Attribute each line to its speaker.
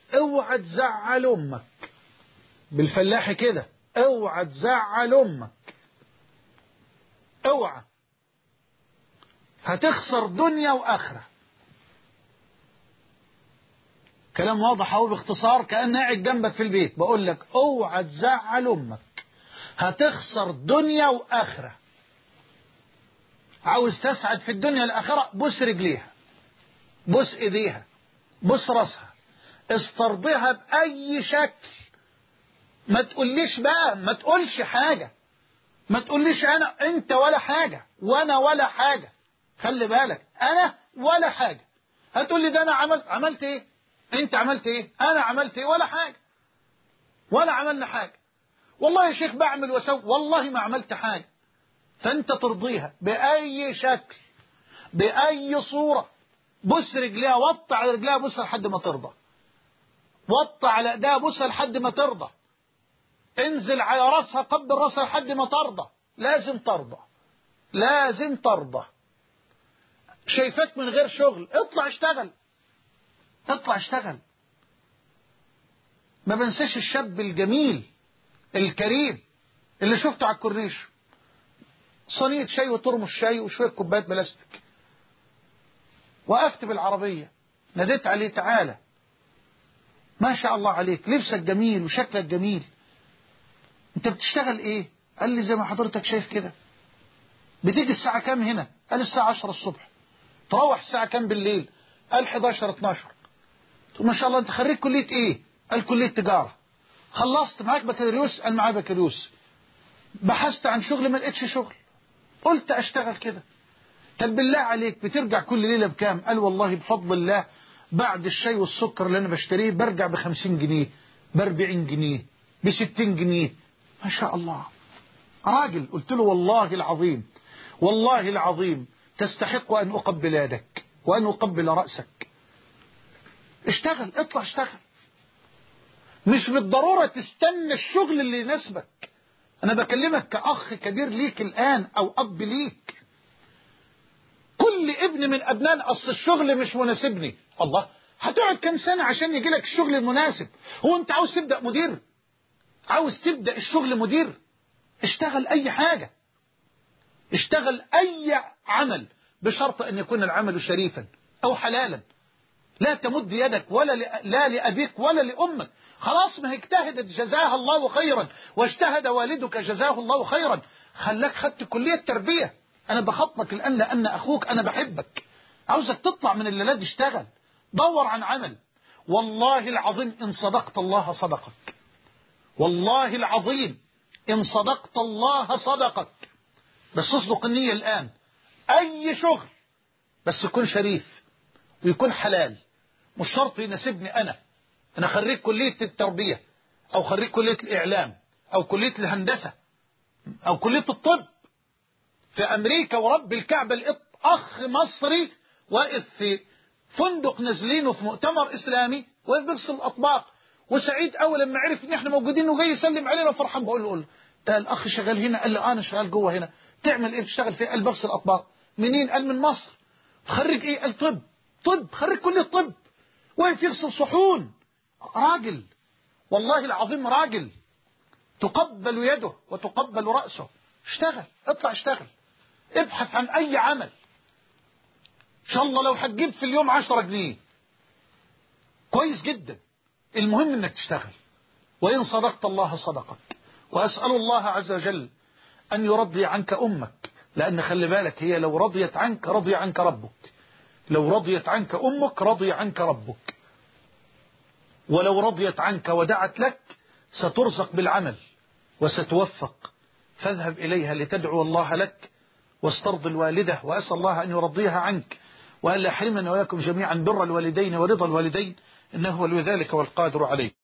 Speaker 1: اوعى تزعل امك بالفلاح كده اوعى تزعل امك اوعى هتخسر دنيا واخره كلام واضح اهو باختصار كأن قاعد جنبك في البيت بقول لك اوعى تزعل امك هتخسر دنيا واخره عاوز تسعد في الدنيا الاخره بوس رجليها بوس ايديها بوس راسها استرضيها باي شكل ما تقوليش بقى ما تقولش حاجه ما تقوليش انا انت ولا حاجه وانا ولا حاجه خلي بالك انا ولا حاجه هتقول لي ده انا عملت عملت ايه انت عملت ايه انا عملت ايه ولا حاجه ولا عملنا حاجه والله يا شيخ بعمل واسوي والله ما عملت حاجه فانت ترضيها باي شكل باي صوره بص رجليها وط على رجليها بص لحد ما ترضى وط على ايديها بص لحد ما ترضى انزل على راسها قبل راسها لحد ما ترضى لازم ترضى لازم ترضى شايفاك من غير شغل اطلع اشتغل اطلع اشتغل ما بنساش الشاب الجميل الكريم اللي شفته على الكورنيش صينية شاي وترمس شاي وشوية كوبايات بلاستيك وقفت بالعربية ناديت عليه تعالى ما شاء الله عليك لبسك جميل وشكلك جميل انت بتشتغل ايه قال لي زي ما حضرتك شايف كده بتيجي الساعة كام هنا قال الساعة 10 الصبح تروح الساعة كام بالليل قال 11 12 ما شاء الله انت خريج كلية ايه قال كلية تجارة خلصت معاك بكالوريوس قال معايا بكالوريوس بحثت عن شغل ما لقيتش شغل قلت اشتغل كده طب بالله عليك بترجع كل ليلة بكام قال والله بفضل الله بعد الشاي والسكر اللي انا بشتريه برجع بخمسين جنيه باربعين جنيه بستين جنيه ما شاء الله راجل قلت له والله العظيم والله العظيم تستحق أن أقبل يدك وأن أقبل رأسك اشتغل اطلع اشتغل مش بالضرورة تستنى الشغل اللي يناسبك أنا بكلمك كأخ كبير ليك الآن أو أب ليك كل ابن من أبناء أصل الشغل مش مناسبني الله هتقعد كام سنة عشان يجي لك الشغل المناسب هو أنت عاوز تبدأ مدير عاوز تبدأ الشغل مدير اشتغل أي حاجة اشتغل أي عمل بشرط أن يكون العمل شريفا أو حلالا لا تمد يدك ولا لا لأبيك ولا لأمك خلاص ما هي اجتهدت جزاها الله خيرا واجتهد والدك جزاه الله خيرا خلاك خدت كلية تربية أنا بخطبك الآن لأن أخوك أنا بحبك عاوزك تطلع من الليلة دي اشتغل دور عن عمل والله العظيم إن صدقت الله صدقك والله العظيم إن صدقت الله صدقك بس اصدق النية الآن أي شغل بس يكون شريف ويكون حلال مش شرط يناسبني أنا أنا خريج كلية التربية أو خريج كلية الإعلام أو كلية الهندسة أو كلية الطب في أمريكا ورب الكعبة لقيت أخ مصري واقف في فندق نازلينه في مؤتمر إسلامي واقف بيغسل الأطباق وسعيد أول لما عرف إن إحنا موجودين وجاي يسلم علينا فرحان بقول له ده الأخ شغال هنا قال لي أنا شغال جوه هنا تعمل إيه بتشتغل في قال بغسل أطباق منين قال من مصر خرج إيه قال طب طب خرج كلية طب واقف يغسل صحون راجل والله العظيم راجل تقبل يده وتقبل رأسه اشتغل اطلع اشتغل ابحث عن اي عمل ان شاء الله لو هتجيب في اليوم عشرة جنيه كويس جدا المهم انك تشتغل وان صدقت الله صدقك واسأل الله عز وجل ان يرضي عنك امك لان خلي بالك هي لو رضيت عنك رضي عنك ربك لو رضيت عنك امك رضي عنك ربك ولو رضيت عنك ودعت لك سترزق بالعمل وستوفق فاذهب إليها لتدعو الله لك واسترض الوالدة وأسأل الله أن يرضيها عنك وأن لا يحرمنا وإياكم جميعا بر الوالدين ورضا الوالدين إنه ولي ذلك والقادر عليه